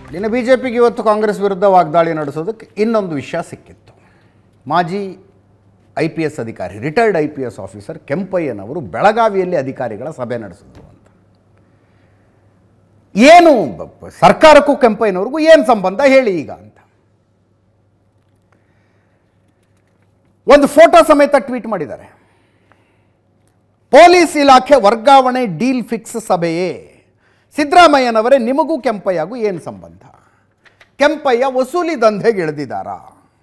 ಇನ್ನು B J ಪಿಗೆ ಇವತ್ತು ಕಾಂಗ್ರೆಸ್ ವಿರುದ್ಧ ವಾಗ್ದಾಳಿ ನಡೆಸೋದಕ್ಕೆ ಇನ್ನೊಂದು ವಿಷಯ ಸಿಕ್ಕಿತ್ತು ಮಾಜಿ ಐ ಪಿ ಎಸ್ ಅಧಿಕಾರಿ retired I P S officer ಕೆಂಪಯ್ಯನವರು ಬೆಳಗಾವಿಯಲ್ಲಿ ಅಧಿಕಾರಿಗಳ ಸಭೆ ನಡೆಸಿದ್ರು ಅಂತ ಏನು ಬ- ಬ- ಸರ್ಕಾರಕ್ಕೂ ಕೆಂಪಯ್ಯನವ್ರಿಗೂ ಏನು ಸಂಬಂಧ ಹೇಳಿ ಈಗ ಅಂತ ಒಂದು ಫೋಟೋ ಸಮೇತ ಟ್ವೀಟ್ ಮಾಡಿದ್ದಾರೆ ಪೊಲೀಸ್ ಇಲಾಖೆ ವರ್ಗಾವಣೆ ಡೀಲ್ ಫಿಕ್ಸ್ ಸಭೆಯೇ ಸಿದ್ದರಾಮಯ್ಯನವರೇ ನಿಮಗೂ ಕೆಂಪಯ್ಯಗೂ ಏನು ಸಂಬಂಧ ಕೆಂಪಯ್ಯ ವಸೂಲಿ ದಂಧೆಗೆ ಇಳಿದಿದ್ದಾರಾ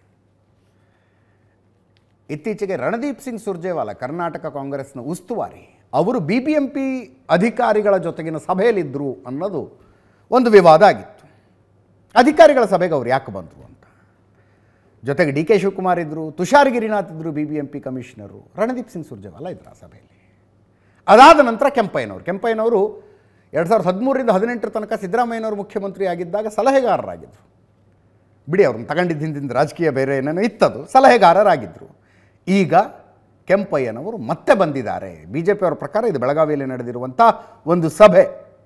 ಇತ್ತೀಚೆಗೆ ರಣದೀಪ್ ಸಿಂಗ್ ಸುರ್ಜೇವಾಲಾ ಕರ್ನಾಟಕ ಕಾಂಗ್ರೆಸ್ನ ಉಸ್ತುವಾರಿ ಅವರು ಬಿ ಬಿ ಎಂ ಪಿ ಅಧಿಕಾರಿಗಳ ಜೊತೆಗಿನ ಸಭೆಯಲ್ಲಿದ್ದರು ಅನ್ನೋದು ಒಂದು ವಿವಾದ ಆಗಿತ್ತು ಅಧಿಕಾರಿಗಳ ಸಭೆಗೆ ಅವ್ರು ಯಾಕೆ ಬಂದರು ಅಂತ ಜೊತೆಗೆ ಡಿ ಕೆ ಶಿವಕುಮಾರ್ ಇದ್ದರು ತುಷಾರ್ ಗಿರಿನಾಥ್ ಇದ್ದರು B B M P commissioner Randeep Singh Surjewala ಇದ್ರು ಆ ಸಭೆಯಲ್ಲಿ ಅದಾದ ನಂತರ ಕೆಂಪಯ್ಯನವರು ಕೆಂಪಯ್ಯನವರು ಎರಡು ಸಾವಿರದ ಹದಿಮೂರರಿಂದ ಹದಿನೆಂಟರ ತನಕ ಸಿದ್ದರಾಮಯ್ಯನವರು ಮುಖ್ಯಮಂತ್ರಿ ಆಗಿದ್ದಾಗ ಸಲಹೆಗಾರರಾಗಿದ್ದರು ಬಿಡಿ ಅವ್ರನ್ನ ತಗೊಂಡಿದ್ದ ಹಿಂದಿಂದ ರಾಜಕೀಯ ಬೇರೆ ಏನೇನೋ ಇತ್ತದು ಸಲಹೆಗಾರರಾಗಿದ್ದರು ಈಗ ಕೆಂಪಯ್ಯನವರು ಮತ್ತೆ ಬಂದಿದ್ದಾರೆ ಬಿ ಜೆ ಪಿಯವರ ಪ್ರಕಾರ ಇದು ಬೆಳಗಾವಿಯಲ್ಲಿ ನಡೆದಿರುವಂಥ ಒಂದು ಸಭೆ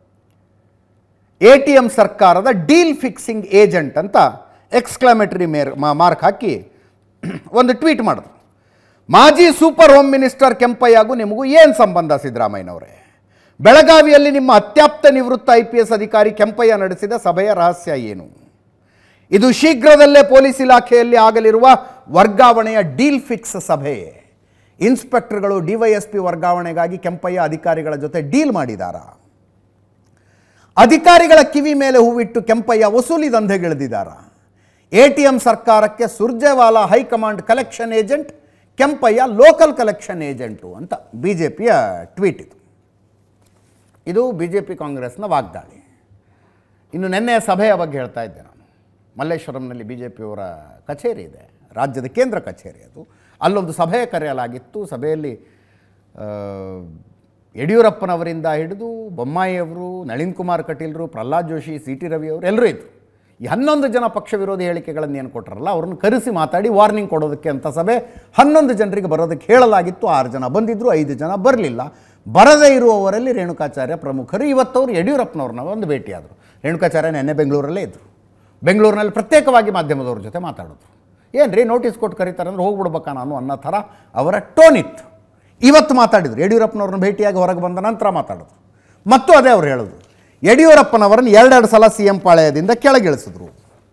ಎ ಟಿ ಎಂ ಸರ್ಕಾರದ ಡೀಲ್ ಫಿಕ್ಸಿಂಗ್ ಏಜೆಂಟ್ ಅಂತ ಎಕ್ಸ್ಕ್ಲಮೇಟರಿ ಮೇರ್ ಮಾರ್ಕ್ ಹಾಕಿ ಒಂದು ಟ್ವೀಟ್ ಮಾಡಿದ್ರು ಮಾಜಿ ಸೂಪರ್ ಹೋಮ್ ಮಿನಿಸ್ಟರ್ ಕೆಂಪಯ್ಯಗೂ ನಿಮಗೂ ಏನು ಸಂಬಂಧ ಸಿದ್ದರಾಮಯ್ಯನವರೇ ಬೆಳಗಾವಿಯಲ್ಲಿ ನಿಮ್ಮ ಅತ್ಯಾಪ್ತ ನಿವೃತ್ತ ಐ ಪಿ ಎಸ್ ಅಧಿಕಾರಿ ಕೆಂಪಯ್ಯ ನಡೆಸಿದ ಸಭೆಯ ರಹಸ್ಯ ಏನು ಇದು ಶೀಘ್ರದಲ್ಲೇ ಪೊಲೀಸ್ ಇಲಾಖೆಯಲ್ಲಿ ಆಗಲಿರುವ ವರ್ಗಾವಣೆಯ ಡೀಲ್ ಫಿಕ್ಸ್ ಸಭೆ ಇನ್ಸ್ಪೆಕ್ಟರ್ಗಳು ಡಿವೈಎಸ್ಪಿ ವರ್ಗಾವಣೆಗಾಗಿ ಕೆಂಪಯ್ಯ ಅಧಿಕಾರಿಗಳ ಜೊತೆ ಡೀಲ್ ಮಾಡಿದಾರಾ ಅಧಿಕಾರಿಗಳ ಕಿವಿ ಮೇಲೆ ಹೂವಿಟ್ಟು ಕೆಂಪಯ್ಯ ವಸೂಲಿ ದಂಧೆಗಿಳಿದಿದ್ದಾರ ಎ ಟಿ ಎಂ ಸರ್ಕಾರಕ್ಕೆ Surjewala high command collection agent Kempaiah local collection agent ಅಂತ ಬಿ ಜೆ ಪಿಯ ಟ್ವೀಟ್ ಇದು ಇದು ಬಿ ಜೆ ಪಿ ಕಾಂಗ್ರೆಸ್ನ ವಾಗ್ದಾಳಿ ಇನ್ನು ನಿನ್ನೆಯ ಸಭೆಯ ಬಗ್ಗೆ ಹೇಳ್ತಾ ಇದ್ದೆ ನಾನು ಮಲ್ಲೇಶ್ವರಂನಲ್ಲಿ ಬಿ ಜೆ ಪಿಯವರ ಕಚೇರಿ ಇದೆ ರಾಜ್ಯದ ಕೇಂದ್ರ ಕಚೇರಿ ಅದು ಅಲ್ಲೊಂದು ಸಭೆ ಕರೆಯಲಾಗಿತ್ತು ಸಭೆಯಲ್ಲಿ ಆ, ಯಡಿಯೂರಪ್ಪನವರಿಂದ ಹಿಡಿದು ಬೊಮ್ಮಾಯಿಯವರು ನಳಿನ್ ಕುಮಾರ್ ಕಟೀಲ್ರು ಪ್ರಹ್ಲಾದ್ ಜೋಶಿ ಸಿ ಟಿ ರವಿ ಅವರು ಎಲ್ಲರೂ ಇದ್ದರು ಈ ಹನ್ನೊಂದು ಜನ ಪಕ್ಷ ವಿರೋಧಿ ಹೇಳಿಕೆಗಳನ್ನು ಏನು ಕೊಟ್ಟರಲ್ಲ ಅವ್ರನ್ನ ಕರೆಸಿ ಮಾತಾಡಿ ವಾರ್ನಿಂಗ್ ಕೊಡೋದಕ್ಕೆ ಅಂತ ಸಭೆ ಹನ್ನೊಂದು ಜನರಿಗೆ ಬರೋದಕ್ಕೆ ಹೇಳಲಾಗಿತ್ತು ಆರು ಜನ ಬಂದಿದ್ದರು ಐದು ಜನ ಬರಲಿಲ್ಲ ಬರದೇ ಇರುವವರಲ್ಲಿ ರೇಣುಕಾಚಾರ್ಯ ಪ್ರಮುಖರು ಇವತ್ತವರು ಯಡಿಯೂರಪ್ಪನವ್ರನ್ನ ಒಂದು ಭೇಟಿಯಾದರು ರೇಣುಕಾಚಾರ್ಯ ನೆನ್ನೆ ಬೆಂಗಳೂರಲ್ಲೇ ಇದ್ದರು ಬೆಂಗಳೂರಿನಲ್ಲಿ ಪ್ರತ್ಯೇಕವಾಗಿ ಮಾಧ್ಯಮದವ್ರ ಜೊತೆ ಮಾತಾಡಿದ್ರು ಏನು ರೀ ನೋಟಿಸ್ ಕೊಟ್ಟು ಕರೀತಾರೆ ಅಂದ್ರೆ ಹೋಗ್ಬಿಡ್ಬೇಕಾ ನಾನು ಅನ್ನೋ ಥರ ಅವರ ಟೋನ್ ಇತ್ತು ಇವತ್ತು ಮಾತಾಡಿದ್ರು ಯಡಿಯೂರಪ್ಪನವ್ರನ್ನ ಭೇಟಿಯಾಗಿ ಹೊರಗೆ ಬಂದ ನಂತರ ಮಾತಾಡಿದ್ರು ಮತ್ತು ಅದೇ ಅವ್ರು ಹೇಳೋದು ಯಡಿಯೂರಪ್ಪನವರನ್ನು ಎರಡೆರಡು ಸಲ ಸಿ ಎಂ ಪಾಳ್ಯದಿಂದ ಕೆಳಗಿಳಿಸಿದ್ರು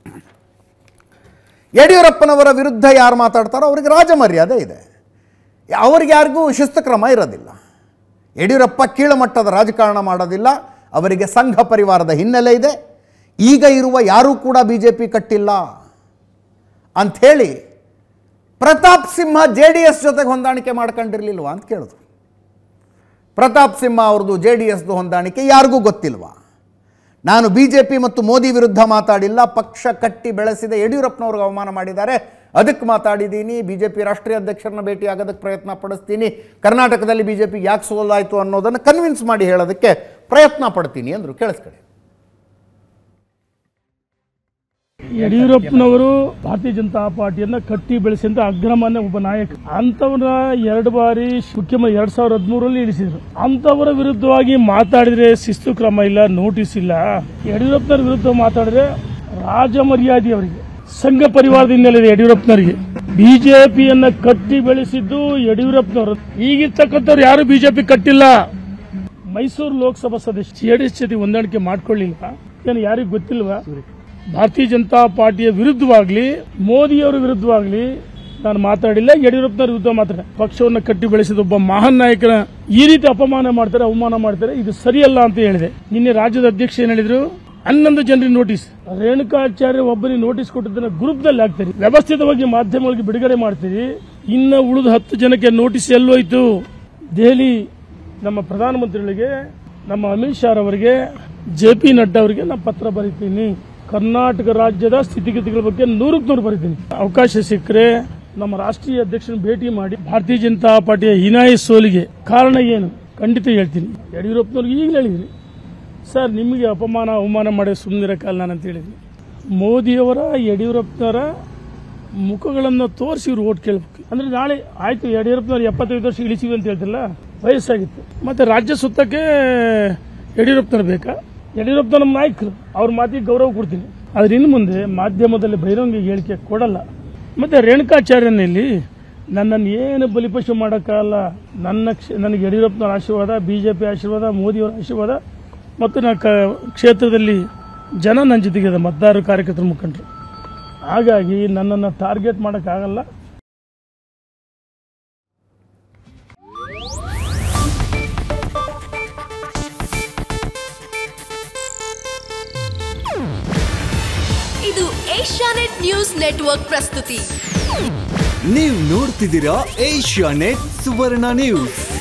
ಯಡಿಯೂರಪ್ಪನವರ ವಿರುದ್ಧ ಯಾರು ಮಾತಾಡ್ತಾರೋ ಅವ್ರಿಗೆ ರಾಜಮರ್ಯಾದೆ ಇದೆ ಅವ್ರಿಗೆ ಯಾರಿಗೂ ಶಿಸ್ತು ಕ್ರಮ ಇರೋದಿಲ್ಲ ಯಡಿಯೂರಪ್ಪ ಕೀಳುಮಟ್ಟದ ರಾಜಕಾರಣ ಮಾಡೋದಿಲ್ಲ ಅವರಿಗೆ ಸಂಘ ಪರಿವಾರದ ಹಿನ್ನೆಲೆ ಇದೆ ಈಗ ಇರುವ ಯಾರೂ ಕೂಡ ಬಿ ಜೆ ಪಿ ಕಟ್ಟಿಲ್ಲ ಅಂಥೇಳಿ Pratap Simha J D S ಜೊತೆಗೆ ಹೊಂದಾಣಿಕೆ ಮಾಡ್ಕೊಂಡಿರ್ಲಿಲ್ವಾ ಅಂತ ಕೇಳಿದ್ರು ಪ್ರತಾಪ್ ಸಿಂಹ ಅವ್ರದ್ದು ಜೆ ಡಿ ಎಸ್ದು ಹೊಂದಾಣಿಕೆ ಯಾರಿಗೂ ಗೊತ್ತಿಲ್ವಾ ನಾನು ಬಿ ಜೆ ಪಿ ಮತ್ತು ಮೋದಿ ವಿರುದ್ಧ ಮಾತಾಡಿಲ್ಲ ಪಕ್ಷ ಕಟ್ಟಿ ಬೆಳೆಸಿದ ಯಡಿಯೂರಪ್ಪನವ್ರಿಗೆ ಅವಮಾನ ಮಾಡಿದ್ದಾರೆ ಅದಕ್ಕೆ ಮಾತಾಡಿದ್ದೀನಿ ಬಿ ಜೆ ಪಿ ರಾಷ್ಟ್ರೀಯ ಅಧ್ಯಕ್ಷರನ್ನ ಭೇಟಿ ಆಗೋದಕ್ಕೆ ಪ್ರಯತ್ನ ಪಡಿಸ್ತೀನಿ ಕರ್ನಾಟಕದಲ್ಲಿ ಬಿ ಜೆ ಪಿ ಯಾಕೆ ಸೋಲಾಯಿತು ಅನ್ನೋದನ್ನು ಕನ್ವಿನ್ಸ್ ಮಾಡಿ ಹೇಳೋದಕ್ಕೆ ಪ್ರಯತ್ನ ಪಡ್ತೀನಿ ಅಂದರು ಕೇಳಿಸ್ಕೊಳ್ಳಿ ಯಡಿಯೂರಪ್ಪನವರು ಭಾರತೀಯ ಜನತಾ ಪಾರ್ಟಿಯನ್ನ ಕಟ್ಟಿ ಬೆಳೆಸಿದ ಅಗ್ರಮಾನ್ಯ ಒಬ್ಬ ನಾಯಕ ಅಂತವರ ಎರಡು ಬಾರಿ ಮುಖ್ಯಮಂತ್ರಿ ಎರಡ್ ಸಾವಿರದ ಹದಿಮೂರರಲ್ಲಿ ಇಳಿಸಿದ್ರು ಅಂತವರ ವಿರುದ್ಧವಾಗಿ ಮಾತಾಡಿದ್ರೆ ಶಿಸ್ತು ಕ್ರಮ ಇಲ್ಲ ನೋಟಿಸ್ ಇಲ್ಲ ಯಡಿಯೂರಪ್ಪನವರ ವಿರುದ್ಧ ಮಾತಾಡಿದ್ರೆ ರಾಜ ಮರ್ಯಾದೆ ಅವರಿಗೆ ಸಂಘ ಪರಿವಾರದ ಹಿನ್ನೆಲೆ ಇದೆ ಯಡಿಯೂರಪ್ಪನವರಿಗೆ ಬಿಜೆಪಿಯನ್ನ ಕಟ್ಟಿ ಬೆಳೆಸಿದ್ದು ಯಡಿಯೂರಪ್ಪನವರು ಈಗಿರ್ತಕ್ಕಂಥವ್ರು ಯಾರು ಬಿಜೆಪಿ ಕಟ್ಟಿಲ್ಲ ಮೈಸೂರು ಲೋಕಸಭಾ ಸದಸ್ಯ ಜೆಡಿಎಸ್ ಜೊತೆ ಹೊಂದಾಣಿಕೆ ಮಾಡ್ಕೊಳ್ಳಿಲ್ಲ ಏನು ಯಾರಿಗೂ ಗೊತ್ತಿಲ್ವಾ ಭಾರತೀಯ ಜನತಾ ಪಾರ್ಟಿಯ ವಿರುದ್ಧವಾಗ್ಲಿ ಮೋದಿಯವರ ವಿರುದ್ಧವಾಗ್ಲಿ ನಾನು ಮಾತಾಡಿಲ್ಲ ಯಡಿಯೂರಪ್ಪನವರ ವಿರುದ್ಧ ಮಾತಾಡ ಪಕ್ಷವನ್ನು ಕಟ್ಟಿ ಬೆಳೆಸಿದ ಒಬ್ಬ ಮಹಾನ್ ನಾಯಕನ ಈ ರೀತಿ ಅಪಮಾನ ಮಾಡ್ತಾರೆ ಅವಮಾನ ಮಾಡ್ತಾರೆ ಇದು ಸರಿಯಲ್ಲ ಅಂತ ಹೇಳಿದೆ ನಿನ್ನೆ ರಾಜ್ಯದ ಅಧ್ಯಕ್ಷ ಏನ್ ಹೇಳಿದ್ರು ಹನ್ನೊಂದು ಜನರಿಗೆ ನೋಟಿಸ್ ರೇಣುಕಾಚಾರ್ಯ ಒಬ್ಬರಿಗೆ ನೋಟಿಸ್ ಕೊಟ್ಟಿದ್ದನ್ನ ಗ್ರೂಪ್ದಲ್ಲಿ ಹಾಕ್ತೀರಿ ವ್ಯವಸ್ಥಿತವಾಗಿ ಮಾಧ್ಯಮಗಳಿಗೆ ಬಿಡುಗಡೆ ಮಾಡ್ತೀರಿ ಇನ್ನ ಉಳಿದ ಹತ್ತು ಜನಕ್ಕೆ ನೋಟಿಸ್ ಎಲ್ಲೋಯ್ತು ದೆಹಲಿ ನಮ್ಮ ಪ್ರಧಾನಮಂತ್ರಿಗಳಿಗೆ ನಮ್ಮ ಅಮಿತ್ ಶಾ ಅವರಿಗೆ ಜೆ ಪಿ ನಡ್ಡಾ ಅವರಿಗೆ ನಾನು ಪತ್ರ ಬರೀತೀನಿ ಕರ್ನಾಟಕ ರಾಜ್ಯದ ಸ್ಥಿತಿಗತಿಗಳ ಬಗ್ಗೆ ನೂರಕ್ಕೆ ನೂರು ಬರೀತೀನಿ ಅವಕಾಶ ಸಿಕ್ಕರೆ ನಮ್ಮ ರಾಷ್ಟ್ರೀಯ ಅಧ್ಯಕ್ಷನ ಭೇಟಿ ಮಾಡಿ ಭಾರತೀಯ ಜನತಾ ಪಾರ್ಟಿಯ ಹೀನಾಯ ಸೋಲಿಗೆ ಕಾರಣ ಏನು ಖಂಡಿತ ಹೇಳ್ತೀನಿ ಯಡಿಯೂರಪ್ಪನವ್ರಿಗೆ ಈಗಲೇ ಹೇಳಿದ್ದೀನಿ ಸರ್ ನಿಮಗೆ ಅಪಮಾನ ಅವಮಾನ ಮಾಡಿ ಸುಮ್ಮನಿರೋ ಕಾಲ ನಾನು ಅಂತ ಹೇಳಿದ್ದೀನಿ ಮೋದಿಯವರ ಯಡಿಯೂರಪ್ಪನವರ ಮುಖಗಳನ್ನು ತೋರಿಸಿ ಇವ್ರು ಓಟ್ ಕೇಳಬೇಕು ಅಂದ್ರೆ ನಾಳೆ ಆಯ್ತು ಯಡಿಯೂರಪ್ಪನವ್ರು ಎಪ್ಪತ್ತೈದು ವರ್ಷ ಇಳಿಸಿವಿ ಅಂತ ಹೇಳ್ತಿಲ್ಲ ವಯಸ್ಸಾಗಿತ್ತು ಮತ್ತೆ ರಾಜ್ಯ ಸುತ್ತಕ್ಕೆ ಯಡಿಯೂರಪ್ಪನವ್ರು ಬೇಕಾ ಯಡಿಯೂರಪ್ಪನ ನಮ್ಮ ನಾಯಕರು ಅವ್ರ ಮಾತಿಗೆ ಗೌರವ ಕೊಡ್ತೀನಿ ಆದ್ರೆ ಇನ್ನು ಮುಂದೆ ಮಾಧ್ಯಮದಲ್ಲಿ ಬಹಿರಂಗ ಹೇಳಿಕೆ ಕೊಡಲ್ಲ ಮತ್ತೆ ರೇಣುಕಾಚಾರ್ಯನಲ್ಲಿ ನನ್ನನ್ನು ಏನು ಬಲಿಪಶು ಮಾಡೋಕ್ಕಾಗಲ್ಲ ನನ್ನ ಕ್ಷ ನನಗೆ ಯಡಿಯೂರಪ್ಪನವರ ಆಶೀರ್ವಾದ ಬಿ ಜೆ ಪಿ ಆಶೀರ್ವಾದ ಮೋದಿಯವರ ಆಶೀರ್ವಾದ ಮತ್ತು ನನ್ನ ಕ ಕ್ಷೇತ್ರದಲ್ಲಿ ಜನ ನನ್ನ ಜೊತೆಗಿದೆ ಮತದಾರರು ಕಾರ್ಯಕರ್ತರ ಮುಖಂಡರು ಹಾಗಾಗಿ ನನ್ನನ್ನು ಟಾರ್ಗೆಟ್ ಮಾಡೋಕ್ಕಾಗಲ್ಲ ಇದು ಏಷ್ಯಾನೆಟ್ ನ್ಯೂಸ್ ನೆಟ್ವರ್ಕ್ ಪ್ರಸ್ತುತಿ ನೀವು ನೋಡ್ತಿದ್ದೀರಾ ಏಷ್ಯಾ ನೆಟ್ ಸುವರ್ಣ ನ್ಯೂಸ್